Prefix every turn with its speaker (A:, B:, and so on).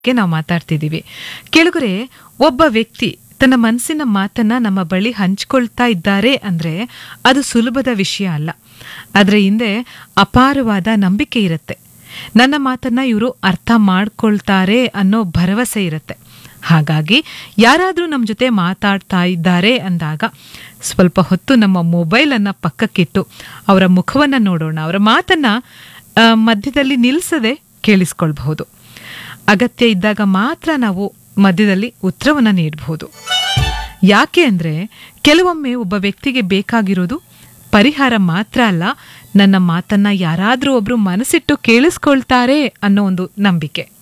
A: ಗೆ ನಾವು ಮಾತಾಡ್ತಿದ್ದೀವಿ ಕೆಳಗರೆ ಒಬ್ಬ ವ್ಯಕ್ತಿ ತನ್ನ ಮನಸ್ಸಿನ ಮಾತನ್ನ ನಮ್ಮ ಬಳಿ ಹಂಚ್ಕೊಳ್ತಾ ಇದ್ದಾರೆ ಅಂದ್ರೆ ಅದು ಸುಲಭದ ವಿಷಯ ಅಲ್ಲ ಅದರ ಹಿಂದೆ ಅಪಾರವಾದ ನಂಬಿಕೆ ಇರುತ್ತೆ ನನ್ನ ಮಾತನ್ನ ಇವರು ಅರ್ಥ ಮಾಡ್ಕೊಳ್ತಾರೆ ಅನ್ನೋ ಭರವಸೆ ಇರುತ್ತೆ ಹಾಗಾಗಿ ಯಾರಾದರೂ ನಮ್ಮ ಜೊತೆ ಮಾತಾಡ್ತಾ ಇದ್ದಾರೆ ಅಂದಾಗ ಸ್ವಲ್ಪ ಹೊತ್ತು ನಮ್ಮ ಮೊಬೈಲನ್ನು ಪಕ್ಕಕ್ಕಿಟ್ಟು ಅವರ ಮುಖವನ್ನು ನೋಡೋಣ ಅವರ ಮಾತನ್ನ ಆ, ಮಧ್ಯದಲ್ಲಿ ನಿಲ್ಲಿಸದೆ ಕೇಳಿಸ್ಕೊಳ್ಬಹುದು ಅಗತ್ಯ ಇದ್ದಾಗ ಮಾತ್ರ ನಾವು ಮಧ್ಯದಲ್ಲಿ ಉತ್ತರವನ್ನು ನೀಡಬಹುದು ಯಾಕೆ ಅಂದ್ರೆ ಕೆಲವೊಮ್ಮೆ ಒಬ್ಬ ವ್ಯಕ್ತಿಗೆ ಬೇಕಾಗಿರೋದು ಪರಿಹಾರ ಮಾತ್ರ ಅಲ್ಲ ನನ್ನ ಮಾತನ್ನ ಯಾರಾದರೂ ಒಬ್ರು ಮನಸ್ಸಿಟ್ಟು ಕೇಳಿಸ್ಕೊಳ್ತಾರೆ ಅನ್ನೋ ಒಂದು ನಂಬಿಕೆ